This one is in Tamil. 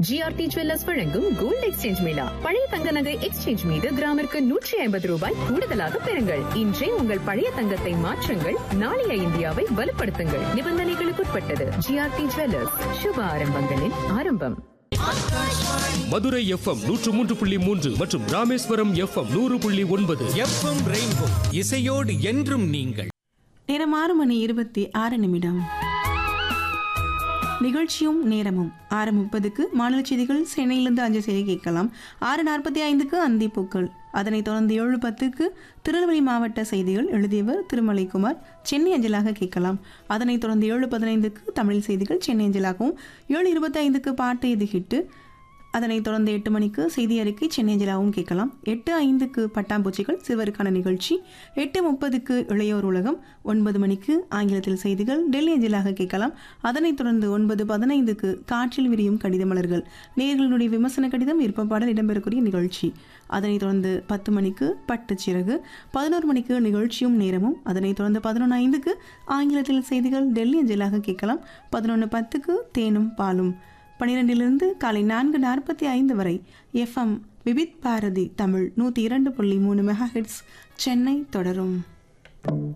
ஜிஆர்டி ஜுவல்லர்ஸ் வழங்கும் கோல்டு எக்ஸ்சேஞ்ச் மேளா பழைய தங்க நகை எக்ஸ்சேஞ்ச் மீது கிராமிற்கு நூற்றி ஐம்பது ரூபாய் கூடுதலாக பெறுங்கள் இன்றே உங்கள் பழைய தங்கத்தை மாற்றுங்கள் நாளைய இந்தியாவை வலுப்படுத்துங்கள் நிபந்தனைகளுக்குட்பட்டது ஜிஆர்டி ஜுவல்லர்ஸ் சுப ஆரம்பங்களின் ஆரம்பம் மதுரை எஃப்எம் நூற்று மூன்று புள்ளி மூன்று மற்றும் ராமேஸ்வரம் எஃப்எம் நூறு புள்ளி ஒன்பது எஃப்எம் ரெயின்போ இசையோடு என்றும் நீங்கள் நேரம் ஆறு மணி இருபத்தி ஆறு நிமிடம் நிகழ்ச்சியும் நேரமும் ஆறு முப்பதுக்கு மாநில செய்திகள் சென்னையிலிருந்து அஞ்சல் செய்தி கேட்கலாம் ஆறு நாற்பத்தி ஐந்துக்கு அந்திப்பூக்கள் அதனைத் தொடர்ந்து ஏழு பத்துக்கு திருநெல்வேலி மாவட்ட செய்திகள் எழுதியவர் திருமலைக்குமார் சென்னை அஞ்சலாக கேட்கலாம் அதனைத் தொடர்ந்து ஏழு பதினைந்துக்கு தமிழ் செய்திகள் சென்னை அஞ்சலாகவும் ஏழு இருபத்தி ஐந்துக்கு பாட்டு இது ஹிட்டு அதனைத் தொடர்ந்து எட்டு மணிக்கு செய்தி அறிக்கை சென்னை அஞ்சலாகவும் கேட்கலாம் எட்டு ஐந்துக்கு பட்டாம்பூச்சிகள் சிறுவருக்கான நிகழ்ச்சி எட்டு முப்பதுக்கு இளையோர் உலகம் ஒன்பது மணிக்கு ஆங்கிலத்தில் செய்திகள் டெல்லி அஞ்சலாக கேட்கலாம் அதனைத் தொடர்ந்து ஒன்பது பதினைந்துக்கு காற்றில் விரியும் கடித மலர்கள் நேர்களுடைய விமர்சன கடிதம் விருப்பப்பாடல் இடம்பெறக்கூடிய நிகழ்ச்சி அதனைத் தொடர்ந்து பத்து மணிக்கு பட்டுச்சிறகு பதினோரு மணிக்கு நிகழ்ச்சியும் நேரமும் அதனைத் தொடர்ந்து பதினொன்று ஐந்துக்கு ஆங்கிலத்தில் செய்திகள் டெல்லி அஞ்சலாக கேட்கலாம் பதினொன்று பத்துக்கு தேனும் பாலும் பனிரெண்டிலிருந்து காலை நான்கு நாற்பத்தி ஐந்து வரை எஃப்எம் விபித் பாரதி தமிழ் நூற்றி இரண்டு புள்ளி மூணு மெகா ஹெட்ஸ் சென்னை தொடரும்